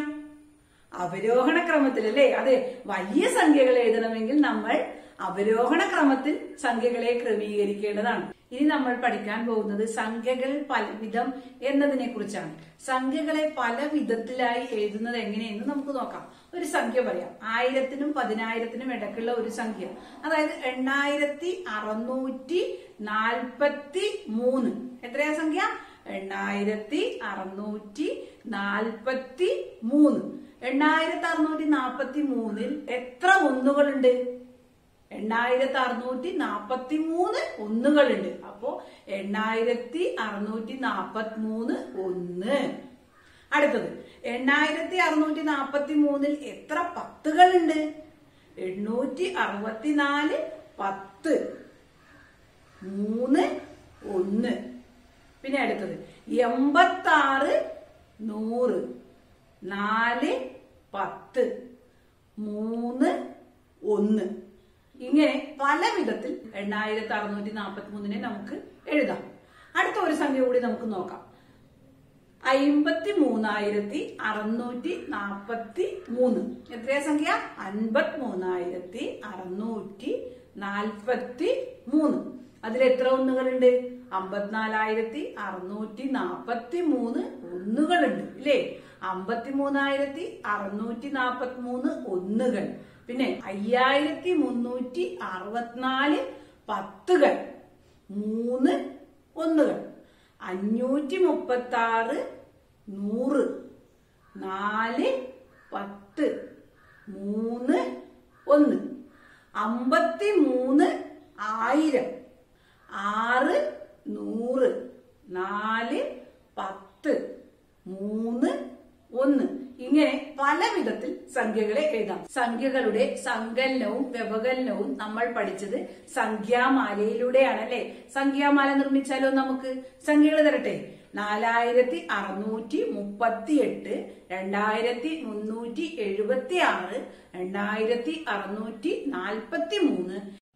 അവരോഹണ ക്രമത്തിൽ അല്ലേ അതെ വലിയ സംഖ്യകൾ എഴുതണമെങ്കിൽ നമ്മൾ അവരോഹണ ക്രമത്തിൽ സംഖ്യകളെ ക്രമീകരിക്കേണ്ടതാണ് ഇനി നമ്മൾ പഠിക്കാൻ പോകുന്നത് സംഖ്യകൾ പലവിധം എന്നതിനെ കുറിച്ചാണ് സംഖ്യകളെ പല വിധത്തിലായി എഴുതുന്നത് എങ്ങനെയെന്ന് നമുക്ക് നോക്കാം ഒരു സംഖ്യ പറയാം ആയിരത്തിനും പതിനായിരത്തിനും ഇടയ്ക്കുള്ള ഒരു സംഖ്യ അതായത് എണ്ണായിരത്തി അറുന്നൂറ്റി നാൽപ്പത്തി മൂന്ന് എത്രയാ സംഖ്യ എണ്ണായിരത്തി അറുന്നൂറ്റി നാൽപ്പത്തി മൂന്ന് എണ്ണായിരത്തി അറുന്നൂറ്റി നാൽപ്പത്തി മൂന്നിൽ എത്ര ഒന്നുകളുണ്ട് എണ്ണായിരത്തി അറുന്നൂറ്റി നാപ്പത്തി മൂന്ന് ഒന്നുകളുണ്ട് അപ്പോ എണ്ണായിരത്തി അറുന്നൂറ്റി നാപ്പത്തി മൂന്ന് ഒന്ന് അടുത്തത് എണ്ണായിരത്തി അറുന്നൂറ്റി നാപ്പത്തി മൂന്നിൽ എത്ര പത്തുകളുണ്ട് എണ്ണൂറ്റി അറുപത്തിനാല് പത്ത് മൂന്ന് ഒന്ന് പിന്നെ അടുത്തത് എൺപത്തി ആറ് നൂറ് നാല് പത്ത് മൂന്ന് ഒന്ന് ഇങ്ങനെ പല വിധത്തിൽ എണ്ണായിരത്തി അറുന്നൂറ്റി നാൽപ്പത്തി മൂന്നിനെ നമുക്ക് എഴുതാം അടുത്ത ഒരു സംഖ്യ കൂടി നമുക്ക് നോക്കാം അയിമ്പത്തി മൂന്നായിരത്തി അറുന്നൂറ്റി നാപ്പത്തി മൂന്ന് എത്രയാ സംഖ്യ അൻപത്തി മൂന്നായിരത്തി അറുന്നൂറ്റി നാൽപ്പത്തി മൂന്ന് അതിൽ എത്ര ഒന്നുകളുണ്ട് അമ്പത്തിനാലായിരത്തി അറുന്നൂറ്റി നാപ്പത്തി മൂന്ന് ഒന്നുകളുണ്ട് ഇല്ലേ അമ്പത്തി മൂന്നായിരത്തി അറുന്നൂറ്റി നാപ്പത്തി മൂന്ന് ഒന്നുകൾ പിന്നെ അയ്യായിരത്തി മുന്നൂറ്റി അറുപത്തിനാല് പത്തുകൾ മൂന്ന് ഒന്നുകൾ അഞ്ഞൂറ്റി മുപ്പത്തി ആറ് നൂറ് നാല് പത്ത് മൂന്ന് ഒന്ന് അമ്പത്തി മൂന്ന് ആയിരം ആറ് നൂറ് നാല് പത്ത് മൂന്ന് ഒന്ന് ഇങ്ങനെ പല വിധത്തിൽ സംഖ്യകളെ എഴുതാം സംഖ്യകളുടെ സങ്കലനവും വ്യവകലനവും നമ്മൾ പഠിച്ചത് സംഖ്യാമാലയിലൂടെയാണ് അല്ലെ സംഖ്യാമാല നിർമ്മിച്ചാലോ നമുക്ക് സംഖ്യകൾ തരട്ടെ നാലായിരത്തി അറുന്നൂറ്റി മുപ്പത്തി എട്ട് രണ്ടായിരത്തി മുന്നൂറ്റി എഴുപത്തി ആറ് രണ്ടായിരത്തി അറുന്നൂറ്റി നാൽപ്പത്തി മൂന്ന്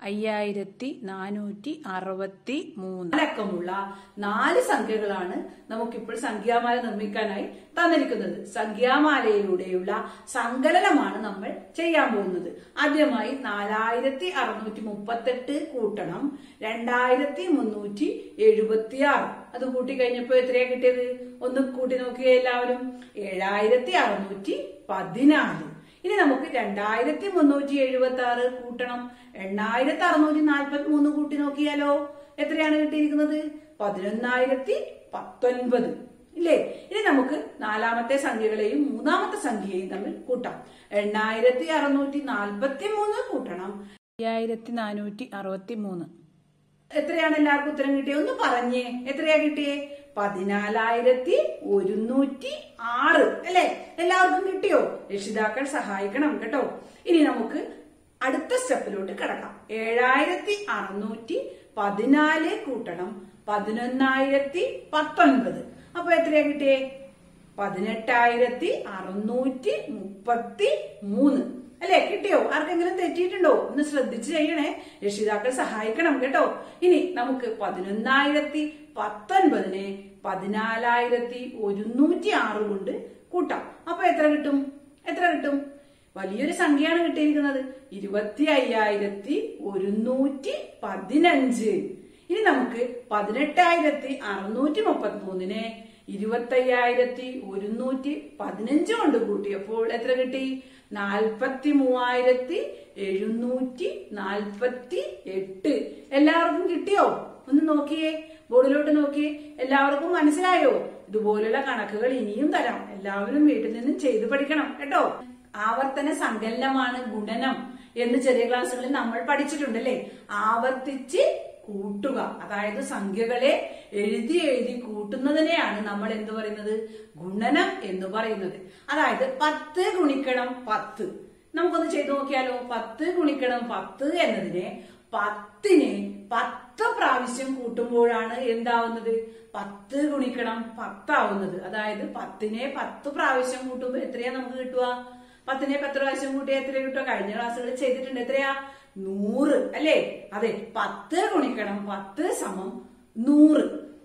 അയ്യായിരത്തി നാനൂറ്റി അറുപത്തി മൂന്ന് അടക്കമുള്ള നാല് സംഖ്യകളാണ് നമുക്കിപ്പോൾ സംഖ്യാമാല നിർമ്മിക്കാനായി തന്നിരിക്കുന്നത് സംഖ്യാമാലയിലൂടെയുള്ള സങ്കലനമാണ് നമ്മൾ ചെയ്യാൻ പോകുന്നത് ആദ്യമായി നാലായിരത്തി അറുന്നൂറ്റി മുപ്പത്തെട്ട് കൂട്ടണം രണ്ടായിരത്തി മുന്നൂറ്റി എഴുപത്തി ആറ് അത് കൂട്ടി കഴിഞ്ഞപ്പോ എത്രയാ കിട്ടിയത് ഒന്ന് കൂട്ടി നോക്കിയേ എല്ലാവരും ഏഴായിരത്തി അറുന്നൂറ്റി പതിനാല് ഇനി നമുക്ക് രണ്ടായിരത്തി മുന്നൂറ്റി എഴുപത്തി ആറ് കൂട്ടണം എണ്ണായിരത്തി അറുന്നൂറ്റി നാൽപ്പത്തി മൂന്ന് കൂട്ടി നോക്കിയാലോ എത്രയാണ് കിട്ടിയിരിക്കുന്നത് പതിനൊന്നായിരത്തി പത്തൊൻപത് ഇല്ലേ ഇനി നമുക്ക് നാലാമത്തെ സംഖ്യകളെയും മൂന്നാമത്തെ സംഖ്യയെയും തമ്മിൽ കൂട്ടാം എണ്ണായിരത്തി അറുന്നൂറ്റി നാൽപ്പത്തി മൂന്ന് കൂട്ടണം അയ്യായിരത്തി നാനൂറ്റി അറുപത്തി മൂന്ന് എത്രയാണ് എല്ലാവർക്കും ഉത്തരം കിട്ടിയത് ഒന്ന് പറഞ്ഞേ എത്രയാ കിട്ടിയേ പതിനാലായിരത്തി ഒരുന്നൂറ്റി ആറ് അല്ലെ എല്ലാവർക്കും കിട്ടിയോ രക്ഷിതാക്കൾ സഹായിക്കണം കേട്ടോ ഇനി നമുക്ക് അടുത്ത സ്റ്റെപ്പിലോട്ട് കിടക്കാം ഏഴായിരത്തി അറുന്നൂറ്റി പതിനാല് കൂട്ടണം പതിനൊന്നായിരത്തി പത്തൊൻപത് അപ്പൊ എത്രയാ കിട്ടിയേ പതിനെട്ടായിരത്തി അറുന്നൂറ്റി മുപ്പത്തി മൂന്ന് അല്ലെ കിട്ടിയോ ആർക്കെങ്കിലും തെറ്റിയിട്ടുണ്ടോ ഒന്ന് ശ്രദ്ധിച്ച് ചെയ്യണേ രക്ഷിതാക്കൾ സഹായിക്കണം കേട്ടോ ഇനി നമുക്ക് പതിനൊന്നായിരത്തി പത്തൊൻപതിനെ പതിനാലായിരത്തി ഒരുന്നൂറ്റി ആറ് കൊണ്ട് കൂട്ടാം അപ്പൊ എത്ര കിട്ടും എത്ര കിട്ടും വലിയൊരു സംഖ്യയാണ് കിട്ടിയിരിക്കുന്നത് ഇരുപത്തി അയ്യായിരത്തി ഒരുന്നൂറ്റി പതിനഞ്ച് ഇനി നമുക്ക് പതിനെട്ടായിരത്തി അറുന്നൂറ്റി മുപ്പത്തി മൂന്നിനെ ഇരുപത്തി അയ്യായിരത്തി ഒരുന്നൂറ്റി പതിനഞ്ച് കൊണ്ട് കൂട്ടിയപ്പോൾ എത്ര കിട്ടി നാൽപ്പത്തി മൂവായിരത്തി എഴുന്നൂറ്റി നാൽപ്പത്തി എട്ട് എല്ലാവർക്കും കിട്ടിയോ ഒന്ന് നോക്കിയേ ബോർഡിലോട്ട് നോക്കിയേ എല്ലാവർക്കും മനസ്സിലായോ ഇതുപോലുള്ള കണക്കുകൾ ഇനിയും തരാം എല്ലാവരും വീട്ടിൽ നിന്നും ചെയ്തു പഠിക്കണം കേട്ടോ ആവർത്തന സങ്കലനമാണ് ഗുണനം എന്ന് ചെറിയ ക്ലാസ്സുകളിൽ നമ്മൾ പഠിച്ചിട്ടുണ്ടല്ലേ ആവർത്തിച്ച് കൂട്ടുക അതായത് സംഖ്യകളെ എഴുതി എഴുതി കൂട്ടുന്നതിനെയാണ് നമ്മൾ എന്ത് പറയുന്നത് ഗുണനം എന്ന് പറയുന്നത് അതായത് പത്ത് ഗുണിക്കണം പത്ത് നമുക്കൊന്ന് ചെയ്തു നോക്കിയാലോ പത്ത് ഗുണിക്കണം പത്ത് എന്നതിനെ പത്തിനെ പത്ത് പ്രാവശ്യം കൂട്ടുമ്പോഴാണ് എന്താവുന്നത് പത്ത് ഗുണിക്കണം പത്താവുന്നത് അതായത് പത്തിനെ പത്ത് പ്രാവശ്യം കൂട്ടുമ്പോൾ എത്രയാ നമുക്ക് കിട്ടുക പത്തിനെ പത്ത് പ്രാവശ്യം കൂട്ടിയാൽ എത്ര കിട്ടുക കഴിഞ്ഞ ക്ലാസ്സുകളിൽ ചെയ്തിട്ടുണ്ട് എത്രയാ നൂറ് അല്ലേ അതെ പത്ത് ഗുണിക്കണം പത്ത് സമം നൂറ്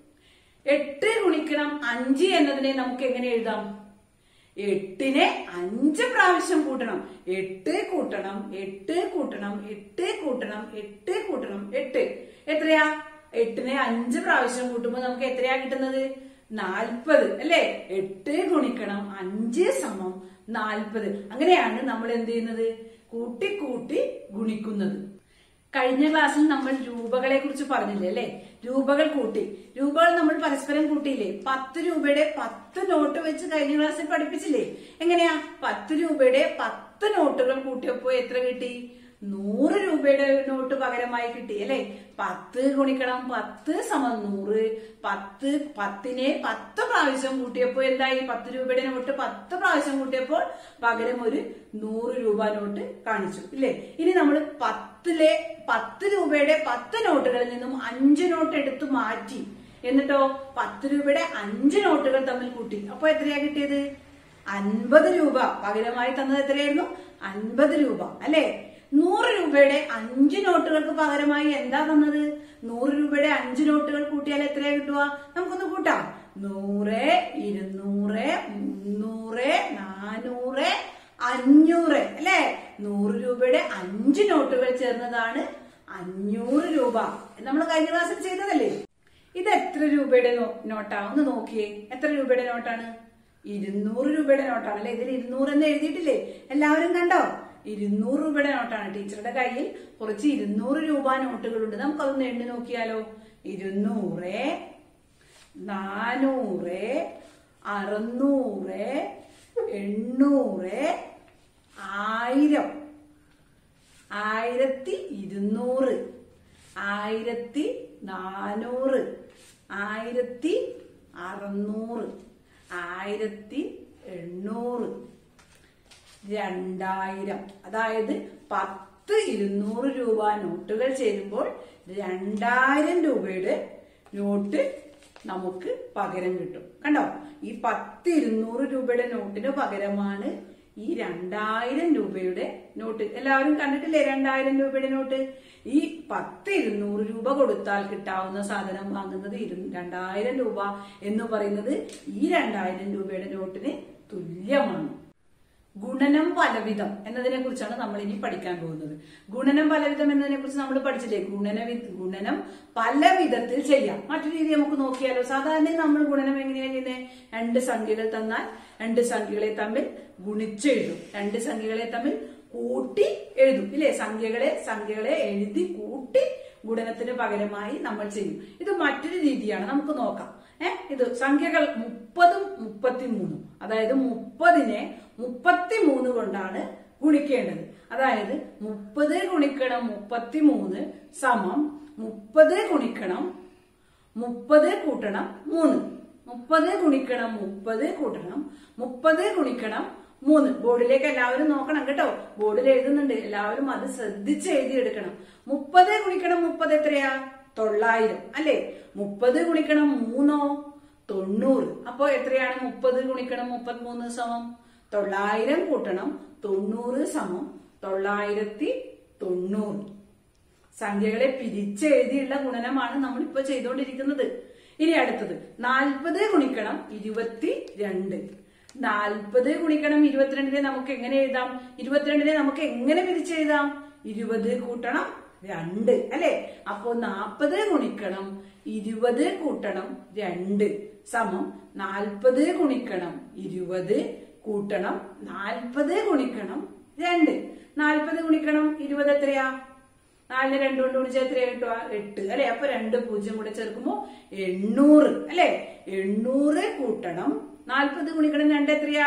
എട്ട് ഗുണിക്കണം അഞ്ച് എന്നതിനെ നമുക്ക് എങ്ങനെ എഴുതാം എട്ടിനെ അഞ്ച് പ്രാവശ്യം കൂട്ടണം എട്ട് കൂട്ടണം എട്ട് കൂട്ടണം എട്ട് കൂട്ടണം എട്ട് കൂട്ടണം എട്ട് എത്രയാ എട്ടിനെ അഞ്ച് പ്രാവശ്യം കൂട്ടുമ്പോൾ നമുക്ക് എത്രയാ കിട്ടുന്നത് നാൽപ്പത് അല്ലേ എട്ട് ഗുണിക്കണം അഞ്ച് സമം നാൽപ്പത് അങ്ങനെയാണ് നമ്മൾ എന്ത് ചെയ്യുന്നത് കൂട്ടി കൂട്ടി ഗുണിക്കുന്നത് കഴിഞ്ഞ ക്ലാസ്സിൽ നമ്മൾ രൂപകളെ കുറിച്ച് പറഞ്ഞില്ലേ അല്ലെ രൂപകൾ കൂട്ടി രൂപകൾ നമ്മൾ പരസ്പരം കൂട്ടിയില്ലേ പത്ത് രൂപയുടെ പത്ത് നോട്ട് വെച്ച് കഴിഞ്ഞ ക്ലാസ്സിൽ പഠിപ്പിച്ചില്ലേ എങ്ങനെയാ പത്ത് രൂപയുടെ പത്ത് നോട്ടുകൾ കൂട്ടിയപ്പോ എത്ര കിട്ടി നൂറ് രൂപയുടെ നോട്ട് പകരമായി കിട്ടി അല്ലെ പത്ത് ഗുണിക്കണം പത്ത് സമം നൂറ് പത്ത് പത്തിനെ പത്ത് പ്രാവശ്യം കൂട്ടിയപ്പോൾ എന്തായി പത്ത് രൂപയുടെ നോട്ട് പത്ത് പ്രാവശ്യം കൂട്ടിയപ്പോൾ പകരം ഒരു നൂറ് രൂപ നോട്ട് കാണിച്ചു ഇല്ലേ ഇനി നമ്മൾ പത്തിലെ പത്ത് രൂപയുടെ പത്ത് നോട്ടുകളിൽ നിന്നും അഞ്ച് നോട്ട് എടുത്തു മാറ്റി എന്നിട്ടോ പത്ത് രൂപയുടെ അഞ്ച് നോട്ടുകൾ തമ്മിൽ കൂട്ടി അപ്പൊ എത്രയാ കിട്ടിയത് അൻപത് രൂപ പകരമായി തന്നത് എത്രയായിരുന്നു അൻപത് രൂപ അല്ലെ നൂറ് രൂപയുടെ അഞ്ച് നോട്ടുകൾക്ക് പകരമായി എന്താ തന്നത് നൂറ് രൂപയുടെ അഞ്ച് നോട്ടുകൾ കൂട്ടിയാൽ എത്രയാ കിട്ടുക നമുക്കൊന്ന് കൂട്ടാം നൂറ് ഇരുന്നൂറ് മുന്നൂറ് നാനൂറ് അഞ്ഞൂറ് അല്ലെ നൂറ് രൂപയുടെ അഞ്ച് നോട്ടുകൾ ചേർന്നതാണ് അഞ്ഞൂറ് രൂപ നമ്മൾ കഴിഞ്ഞ ക്ലാസ്സിൽ ചെയ്തതല്ലേ ഇത് എത്ര രൂപയുടെ നോ- നോട്ടാ ഒന്ന് നോക്കിയേ എത്ര രൂപയുടെ നോട്ടാണ് ഇരുന്നൂറ് രൂപയുടെ നോട്ടാണ് അല്ലെ ഇതിൽ ഇരുന്നൂറ് എന്ന് എഴുതിയിട്ടില്ലേ എല്ലാവരും കണ്ടോ ഇരുന്നൂറ് രൂപയുടെ നോട്ടാണ് ടീച്ചറുടെ കയ്യിൽ കുറച്ച് ഇരുന്നൂറ് രൂപ നോട്ടുകളുണ്ട് നമുക്കതൊന്ന് എണ്ണി നോക്കിയാലോ ഇരുന്നൂറ് നാനൂറ് അറുന്നൂറ് എണ്ണൂറ് ആയിരം ആയിരത്തി ഇരുന്നൂറ് ആയിരത്തി നാനൂറ് ആയിരത്തി അറുന്നൂറ് ആയിരത്തി എണ്ണൂറ് രണ്ടായിരം അതായത് പത്ത് ഇരുന്നൂറ് രൂപ നോട്ടുകൾ ചേരുമ്പോൾ രണ്ടായിരം രൂപയുടെ നോട്ട് നമുക്ക് പകരം കിട്ടും കണ്ടോ ഈ പത്ത് ഇരുന്നൂറ് രൂപയുടെ നോട്ടിന് പകരമാണ് ഈ രണ്ടായിരം രൂപയുടെ നോട്ട് എല്ലാവരും കണ്ടിട്ടില്ലേ രണ്ടായിരം രൂപയുടെ നോട്ട് ഈ പത്ത് ഇരുന്നൂറ് രൂപ കൊടുത്താൽ കിട്ടാവുന്ന സാധനം വാങ്ങുന്നത് ഇരു രണ്ടായിരം രൂപ എന്ന് പറയുന്നത് ഈ രണ്ടായിരം രൂപയുടെ നോട്ടിന് തുല്യമാണ് ഗുണനം പലവിധം എന്നതിനെ കുറിച്ചാണ് നമ്മൾ ഇനി പഠിക്കാൻ പോകുന്നത് ഗുണനം പലവിധം എന്നതിനെ കുറിച്ച് നമ്മൾ പഠിച്ചില്ലേ ഗുണന ഗുണനം പല വിധത്തിൽ ചെയ്യാം മറ്റൊരു രീതി നമുക്ക് നോക്കിയാലോ സാധാരണ നമ്മൾ ഗുണനം എങ്ങനെയാണ് ചെയ്യുന്നത് രണ്ട് സംഖ്യകൾ തന്നാൽ രണ്ട് സംഖ്യകളെ തമ്മിൽ ഗുണിച്ചെഴുതും രണ്ട് സംഖ്യകളെ തമ്മിൽ കൂട്ടി എഴുതും ഇല്ലേ സംഖ്യകളെ സംഖ്യകളെ എഴുതി കൂട്ടി ഗുണനത്തിന് പകരമായി നമ്മൾ ചെയ്യും ഇത് മറ്റൊരു രീതിയാണ് നമുക്ക് നോക്കാം ഏഹ് ഇത് സംഖ്യകൾ മുപ്പതും മുപ്പത്തിമൂന്നും അതായത് മുപ്പതിനെ മുപ്പത്തിമൂന്ന് കൊണ്ടാണ് ഗുണിക്കേണ്ടത് അതായത് മുപ്പത് ഗുണിക്കണം മുപ്പത്തിമൂന്ന് സമം മുപ്പത് ഗുണിക്കണം മുപ്പത് കൂട്ടണം മൂന്ന് മുപ്പത് ഗുണിക്കണം മുപ്പത് കൂട്ടണം മുപ്പത് ഗുണിക്കണം മൂന്ന് ബോർഡിലേക്ക് എല്ലാവരും നോക്കണം കേട്ടോ ബോർഡിൽ എഴുതുന്നുണ്ട് എല്ലാവരും അത് ശ്രദ്ധിച്ച് എഴുതിയെടുക്കണം മുപ്പത് ഗുണിക്കണം മുപ്പത് എത്രയാ തൊള്ളായിരം അല്ലെ മുപ്പത് ഗുണിക്കണം മൂന്നോ തൊണ്ണൂറ് അപ്പോ എത്രയാണ് മുപ്പത് ഗുണിക്കണം മുപ്പത്തിമൂന്ന് സമം തൊള്ളായിരം കൂട്ടണം തൊണ്ണൂറ് സമം തൊള്ളായിരത്തി തൊണ്ണൂറ് സംഖ്യകളെ പിരിച്ചെഴുതിയുള്ള ഗുണനമാണ് നമ്മൾ ഇപ്പൊ ചെയ്തുകൊണ്ടിരിക്കുന്നത് ഇനി അടുത്തത് നാൽപ്പത് ഗുണിക്കണം ഇരുപത്തി രണ്ട് നാൽപ്പത് ഗുണിക്കണം ഇരുപത്തിരണ്ടിനെ നമുക്ക് എങ്ങനെ എഴുതാം ഇരുപത്തിരണ്ടിനെ നമുക്ക് എങ്ങനെ പിരിച്ചെഴുതാം ഇരുപത് കൂട്ടണം രണ്ട് അല്ലെ അപ്പോ നാൽപ്പത് ഗുണിക്കണം ഇരുപത് കൂട്ടണം രണ്ട് സമം നാൽപ്പത് ഗുണിക്കണം ഇരുപത് കൂട്ടണം നാൽപ്പത് ഗുണിക്കണം രണ്ട് നാൽപ്പത് ഗുണിക്കണം ഇരുപത് എത്രയാ നാലിന് രണ്ട് കൊണ്ട് ഗുണിച്ചാൽ എത്രയാ കിട്ടുക എട്ട് അല്ലെ അപ്പൊ രണ്ട് പൂജ്യം കൂടെ ചേർക്കുമ്പോ എണ്ണൂറ് അല്ലെ എണ്ണൂറ് കൂട്ടണം നാൽപ്പത് ഗുണിക്കണം രണ്ട് എത്രയാ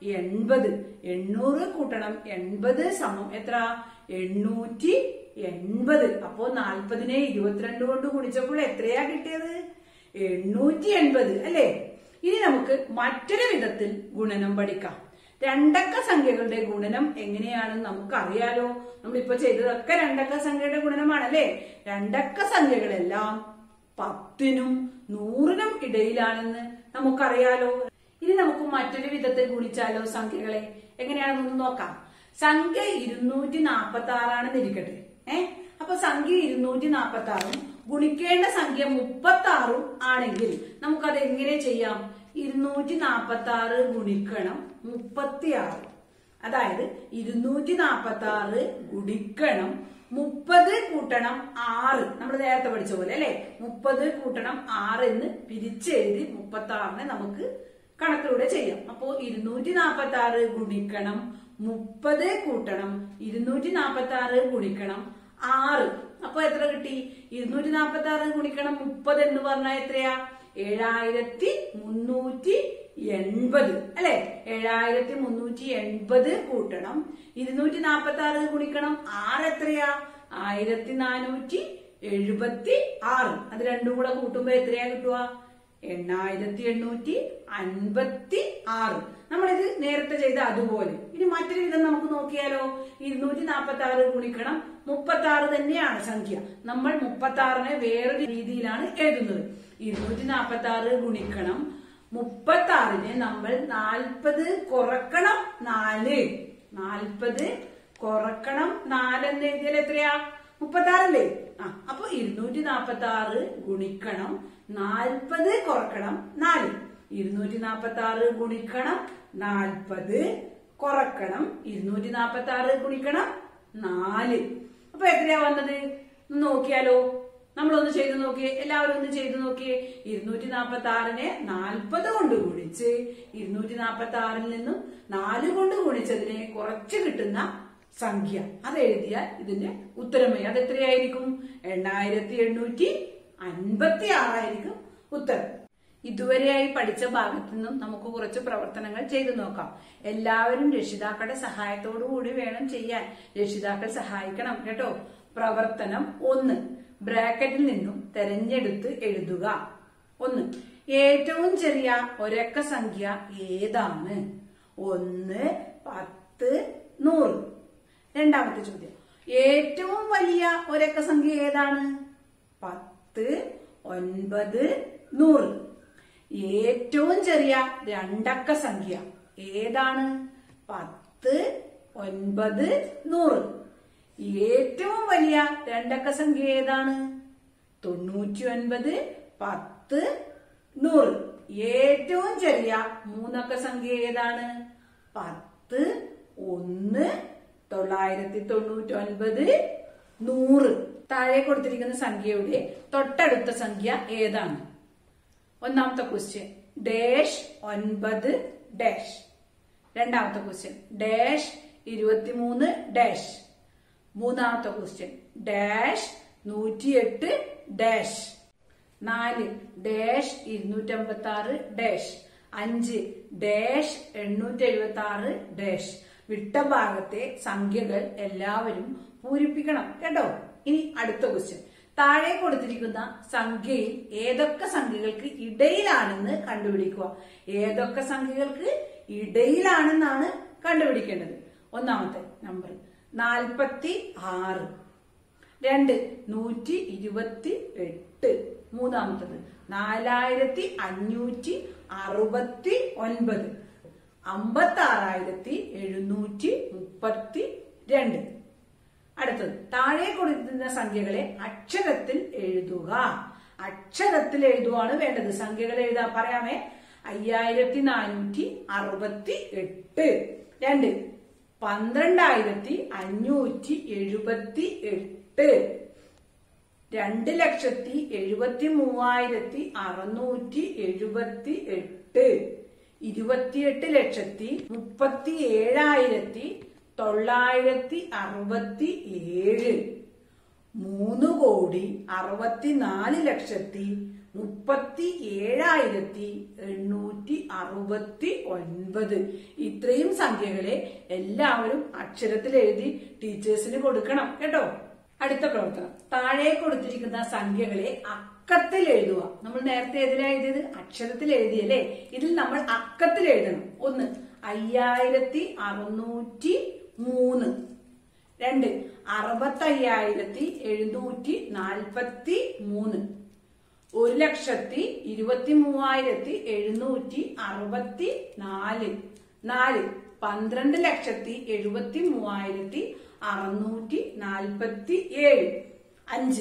എൺപത് എണ്ണൂറ് കൂട്ടണം എൺപത് സമം എത്ര എണ്ണൂറ്റി എൺപത് അപ്പോ നാൽപ്പതിനെ ഇരുപത്തിരണ്ട് കൊണ്ട് ഗുണിച്ചപ്പോൾ എത്രയാ കിട്ടിയത് എണ്ണൂറ്റി എൺപത് അല്ലെ ഇനി നമുക്ക് മറ്റൊരു വിധത്തിൽ ഗുണനം പഠിക്കാം രണ്ടക്ക സംഖ്യകളുടെ ഗുണനം എങ്ങനെയാണെന്ന് നമുക്ക് അറിയാലോ നമ്മളിപ്പോ ചെയ്തതൊക്കെ രണ്ടക്ക സംഖ്യയുടെ ഗുണനമാണല്ലേ രണ്ടക്ക സംഖ്യകളെല്ലാം പത്തിനും നൂറിനും ഇടയിലാണെന്ന് നമുക്കറിയാലോ ഇനി നമുക്ക് മറ്റൊരു വിധത്തിൽ ഗുണിച്ചാലോ സംഖ്യകളെ എങ്ങനെയാണെന്നൊന്ന് നോക്കാം സംഖ്യ ഇരുന്നൂറ്റി നാപ്പത്തി ആറാണെന്ന് ഇരിക്കട്ടെ ഏ അപ്പൊ സംഖ്യ ഇരുന്നൂറ്റി നാപ്പത്തി ആറും ഗുണിക്കേണ്ട സംഖ്യ മുപ്പത്തി ആറും ആണെങ്കിൽ നമുക്കത് എങ്ങനെ ചെയ്യാം ഇരുന്നൂറ്റി നാപ്പത്തി ആറ് ഗുണിക്കണം മുപ്പത്തി ആറ് അതായത് ഇരുന്നൂറ്റി നാപ്പത്തി ആറ് ഗുണിക്കണം മുപ്പത് കൂട്ടണം ആറ് നമ്മൾ നേരത്തെ പഠിച്ച പോലെ അല്ലെ മുപ്പത് കൂട്ടണം ആറ് എന്ന് പിരിച്ചെഴുതി മുപ്പത്തി ആറിനെ നമുക്ക് കണക്കിലൂടെ ചെയ്യാം അപ്പോ ഇരുന്നൂറ്റി നാപ്പത്തി ആറ് ഗുണിക്കണം മുപ്പത് കൂട്ടണം ഇരുന്നൂറ്റി നാപ്പത്തി ആറ് ഗുണിക്കണം ആറ് അപ്പൊ എത്ര കിട്ടി ഇരുന്നൂറ്റി നാപ്പത്തി ആറ് ഗുണിക്കണം മുപ്പത് എന്ന് പറഞ്ഞാൽ എത്രയാ ഏഴായിരത്തി മുന്നൂറ്റി എൺപത് അല്ലെ ഏഴായിരത്തി മുന്നൂറ്റി എൺപത് കൂട്ടണം ഇരുന്നൂറ്റി നാപ്പത്തി ആറ് ഗുണിക്കണം ആറ് എത്രയാ ആയിരത്തി നാനൂറ്റി എഴുപത്തി ആറ് അത് രണ്ടും കൂടെ കൂട്ടുമ്പോ എത്രയാ കിട്ടുക എണ്ണായിരത്തി എണ്ണൂറ്റി അൻപത്തി ആറ് നമ്മളിത് നേരത്തെ ചെയ്ത അതുപോലെ ഇനി മറ്റൊരു വിധം നമുക്ക് നോക്കിയാലോ ഇരുന്നൂറ്റി നാപ്പത്തി ആറ് ഗുണിക്കണം മുപ്പത്തി ആറ് തന്നെയാണ് സംഖ്യ നമ്മൾ മുപ്പത്തി ആറിനെ വേറൊരു രീതിയിലാണ് എഴുതുന്നത് ഇരുന്നൂറ്റി നാപ്പത്തി ആറ് ഗുണിക്കണം മുപ്പത്തി ആറിന് നമ്മൾ നാൽപ്പത് കുറക്കണം നാല് നാൽപ്പത് കുറക്കണം നാല് എന്ന് എഴുതിയാൽ എത്രയാ മുപ്പത്തി ആറല്ലേ ആ അപ്പൊ ഇരുന്നൂറ്റി നാപ്പത്തി ആറ് ഗുണിക്കണം നാൽപ്പത് കുറക്കണം നാല് ഇരുന്നൂറ്റി നാപ്പത്തി ആറ് ഗുണിക്കണം നാൽപ്പത് കുറക്കണം ഇരുന്നൂറ്റി നാപ്പത്തി ആറ് ഗുണിക്കണം നാല് അപ്പൊ എത്രയാ വന്നത് ഒന്ന് നോക്കിയാലോ നമ്മളൊന്ന് ചെയ്തു നോക്കിയേ എല്ലാവരും ഒന്ന് ചെയ്തു നോക്കിയേ ഇരുന്നൂറ്റി നാപ്പത്തി ആറിനെ നാൽപ്പത് കൊണ്ട് ഗുണിച്ച് ഇരുന്നൂറ്റി നാപ്പത്തി ആറിൽ നിന്നും നാല് കൊണ്ട് ഗുണിച്ചതിനെ കുറച്ച് കിട്ടുന്ന സംഖ്യ അത് എഴുതിയാൽ ഇതിന്റെ ഉത്തരമേ അത് എത്രയായിരിക്കും എണ്ണായിരത്തി എണ്ണൂറ്റി അൻപത്തി ആറായിരിക്കും ഉത്തരം ഇതുവരെയായി പഠിച്ച ഭാഗത്തു നിന്നും നമുക്ക് കുറച്ച് പ്രവർത്തനങ്ങൾ ചെയ്തു നോക്കാം എല്ലാവരും രക്ഷിതാക്കളുടെ സഹായത്തോടു കൂടി വേണം ചെയ്യാൻ രക്ഷിതാക്കൾ സഹായിക്കണം കേട്ടോ പ്രവർത്തനം ഒന്ന് ബ്രാക്കറ്റിൽ നിന്നും തെരഞ്ഞെടുത്ത് എഴുതുക ഒന്ന് ഏറ്റവും ചെറിയ ഒരക്ക സംഖ്യ ഏതാണ് ഒന്ന് പത്ത് നൂറ് രണ്ടാമത്തെ ചോദ്യം ഏറ്റവും വലിയ ഒരക്ക സംഖ്യ ഏതാണ് പത്ത് ഒൻപത് നൂറ് ഏറ്റവും ചെറിയ രണ്ടക്ക സംഖ്യ ഏതാണ് പത്ത് ഒൻപത് നൂറ് ഏറ്റവും വലിയ രണ്ടക്ക സംഖ്യ ഏതാണ് തൊണ്ണൂറ്റി ഒൻപത് പത്ത് നൂറ് ഏറ്റവും ചെറിയ മൂന്നക്ക സംഖ്യ ഏതാണ് പത്ത് ഒന്ന് തൊള്ളായിരത്തി തൊണ്ണൂറ്റി ഒൻപത് നൂറ് താഴെ കൊടുത്തിരിക്കുന്ന സംഖ്യയുടെ തൊട്ടടുത്ത സംഖ്യ ഏതാണ് ഒന്നാമത്തെ ക്വസ്റ്റ്യൻ ഡാഷ് ഒൻപത് ഡാഷ് രണ്ടാമത്തെ ക്വസ്റ്റ്യൻ ഡാഷ് ഇരുപത്തിമൂന്ന് ഡാഷ് മൂന്നാമത്തെ ക്വസ്റ്റ്യൻ ഡാഷ് നൂറ്റിയെട്ട് ഡാഷ് നാല് ഡാഷ് ഇരുന്നൂറ്റമ്പത്തി ആറ് ഡാഷ് അഞ്ച് ഡാഷ് എണ്ണൂറ്റി എഴുപത്തി ആറ് ഡാഷ് വിട്ട ഭാഗത്തെ സംഖ്യകൾ എല്ലാവരും പൂരിപ്പിക്കണം കേട്ടോ ഇനി അടുത്ത ക്വസ്റ്റ്യൻ താഴെ കൊടുത്തിരിക്കുന്ന സംഖ്യയിൽ ഏതൊക്കെ സംഖ്യകൾക്ക് ഇടയിലാണെന്ന് കണ്ടുപിടിക്കുക ഏതൊക്കെ സംഖ്യകൾക്ക് ഇടയിലാണെന്നാണ് കണ്ടുപിടിക്കേണ്ടത് ഒന്നാമത്തെ നമ്പർ നാൽപ്പത്തി ആറ് രണ്ട് നൂറ്റി ഇരുപത്തി എട്ട് മൂന്നാമത്തത് നാലായിരത്തി അഞ്ഞൂറ്റി അറുപത്തി ഒൻപത് അമ്പത്തി ആറായിരത്തി എഴുന്നൂറ്റി മുപ്പത്തി രണ്ട് അടുത്തത് താഴെ കൊടുക്കുന്ന സംഖ്യകളെ അക്ഷരത്തിൽ എഴുതുക അക്ഷരത്തിൽ എഴുതുവാണ് വേണ്ടത് സംഖ്യകൾ എഴുതാ പറയാമേ അയ്യായിരത്തി നാനൂറ്റി അറുപത്തി എട്ട് രണ്ട് പന്ത്രണ്ടായിരത്തി അഞ്ഞൂറ്റി എഴുപത്തി എട്ട് രണ്ട് ലക്ഷത്തി എഴുപത്തി മൂവായിരത്തി അറുന്നൂറ്റി എഴുപത്തി എട്ട് ഇരുപത്തിയെട്ട് ലക്ഷത്തി മുപ്പത്തി ഏഴായിരത്തി തൊള്ളായിരത്തി അറുപത്തി ഏഴ് മൂന്ന് കോടി അറുപത്തിനാല് ലക്ഷത്തി മുപ്പത്തി ഏഴായിരത്തി എണ്ണൂറ്റി അറുപത്തി ഒൻപത് ഇത്രയും സംഖ്യകളെ എല്ലാവരും അക്ഷരത്തിൽ എഴുതി ടീച്ചേഴ്സിന് കൊടുക്കണം കേട്ടോ അടുത്ത പ്രവർത്തനം താഴെ കൊടുത്തിരിക്കുന്ന സംഖ്യകളെ അക്കത്തിൽ എഴുതുക നമ്മൾ നേരത്തെ എതിരാ എഴുതിയത് അക്ഷരത്തിൽ എഴുതിയല്ലേ ഇതിൽ നമ്മൾ അക്കത്തിൽ എഴുതണം ഒന്ന് അയ്യായിരത്തി അറുന്നൂറ്റി മൂന്ന് രണ്ട് അറുപത്തയ്യായിരത്തി എഴുന്നൂറ്റി നാൽപ്പത്തി മൂന്ന് ഒരു ലക്ഷത്തി ഇരുപത്തി മൂവായിരത്തി എഴുന്നൂറ്റി അറുപത്തി നാല് നാല് പന്ത്രണ്ട് ലക്ഷത്തി എഴുപത്തി മൂവായിരത്തി അറുന്നൂറ്റി നാൽപ്പത്തി ഏഴ് അഞ്ച്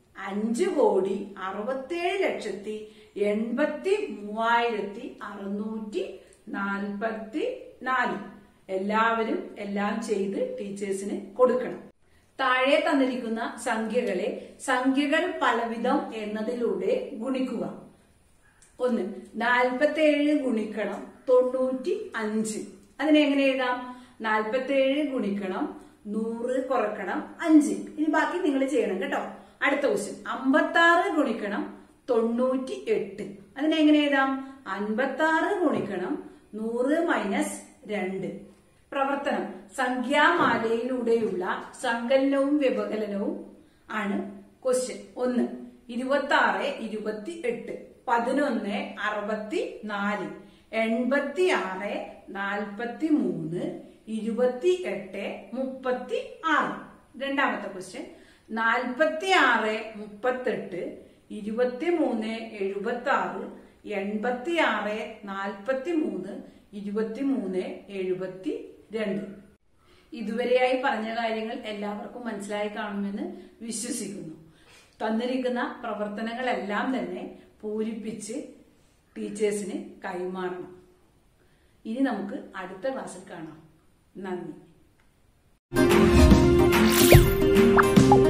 അഞ്ച് കോടി അറുപത്തേഴ് ലക്ഷത്തി എൺപത്തി മൂവായിരത്തി അറുന്നൂറ്റി നാൽപ്പത്തി നാല് എല്ലാവരും എല്ലാം ചെയ്ത് ടീച്ചേഴ്സിന് കൊടുക്കണം താഴെ തന്നിരിക്കുന്ന സംഖ്യകളെ സംഖ്യകൾ പലവിധം എന്നതിലൂടെ ഗുണിക്കുക ഒന്ന് നാൽപ്പത്തി ഏഴ് ഗുണിക്കണം തൊണ്ണൂറ്റി അഞ്ച് അതിനെ എങ്ങനെ എഴുതാം നാൽപ്പത്തി ഏഴ് ഗുണിക്കണം നൂറ് കുറക്കണം അഞ്ച് ഇനി ബാക്കി നിങ്ങൾ ചെയ്യണം കേട്ടോ അടുത്ത ക്വസ്റ്റ്യൻ അമ്പത്തി ആറ് ഗുണിക്കണം തൊണ്ണൂറ്റി എട്ട് അതിനെ എങ്ങനെ എഴുതാം അൻപത്തി ആറ് ഗുണിക്കണം നൂറ് മൈനസ് രണ്ട് പ്രവർത്തനം സംഖ്യാമാലയിലൂടെയുള്ള സങ്കലനവും വ്യപകലനവും ആണ് ക്വസ്റ്റ്യൻ ഒന്ന് ഇരുപത്തി ആറ് ഇരുപത്തി എട്ട് പതിനൊന്ന് അറുപത്തി നാല് എൺപത്തി ആറ് നാൽപ്പത്തി മൂന്ന് ഇരുപത്തി എട്ട് മുപ്പത്തി ആറ് രണ്ടാമത്തെ ക്വസ്റ്റ്യൻ നാൽപ്പത്തി ആറ് മുപ്പത്തെട്ട് ഇരുപത്തി മൂന്ന് എഴുപത്തി ആറ് എൺപത്തി ആറ് നാൽപ്പത്തി മൂന്ന് ഇരുപത്തി മൂന്ന് എഴുപത്തി രണ്ട് ഇതുവരെയായി പറഞ്ഞ കാര്യങ്ങൾ എല്ലാവർക്കും മനസ്സിലായി കാണുമെന്ന് വിശ്വസിക്കുന്നു തന്നിരിക്കുന്ന പ്രവർത്തനങ്ങളെല്ലാം തന്നെ പൂരിപ്പിച്ച് ടീച്ചേഴ്സിന് കൈമാറണം ഇനി നമുക്ക് അടുത്ത ക്ലാസ്സിൽ കാണാം നന്ദി